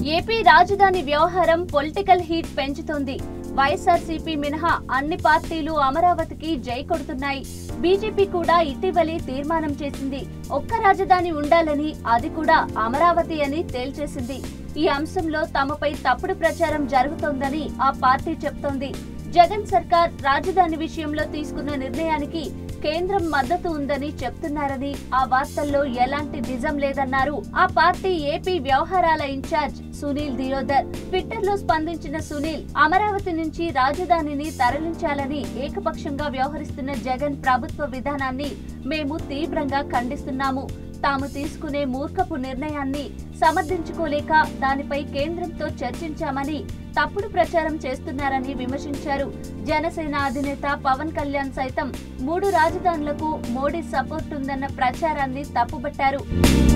AP రాజధాని వ్యవహారం political heat పెంచుతోంది YSRCP మినహా అన్ని పార్టీలు అమరావతికి జై కొడుతున్నాయి బీజేపీ కూడా ఇటీవలే తీర్మానం చేసింది ఒక్క రాజధాని ఉండాలని అది కూడా అమరావతి అని తేల్చేసింది ఈ అంశంలో తమపై తప్పుడు ప్రచారం జరుగుతోందని ఆ పార్టీ చెప్తోంది జగన్ సర్కార్ రాజధాని విషయంలో తీసుకున్న నిర్ణయానికి కేంద్రం మద్దతు ఉందని చెప్తున్నారని ఆ వార్తల్లో ఎలాంటి నిజం లేదన్నారు ఆ పార్టీ ఏపీ వ్యవహారాల ఇన్ఛార్జ్ సునీల్ దియోదర్ ట్విట్టర్ లో స్పందించిన సునీల్ అమరావతి నుంచి రాజధానిని తరలించాలని ఏకపక్షంగా వ్యవహరిస్తున్న జగన్ ప్రభుత్వ విధానాన్ని మేము తీవ్రంగా ఖండిస్తున్నాము తాము తీసుకునే మూర్ఖపు నిర్ణయాన్ని సమర్థించుకోలేక దానిపై కేంద్రంతో చర్చించామని తప్పుడు ప్రచారం చేస్తున్నారని విమర్శించారు జనసేన అధినేత పవన్ కళ్యాణ్ సైతం మూడు రాజధానులకు మోడీ సపోర్ట్ ఉందన్న ప్రచారాన్ని తప్పుబట్టారు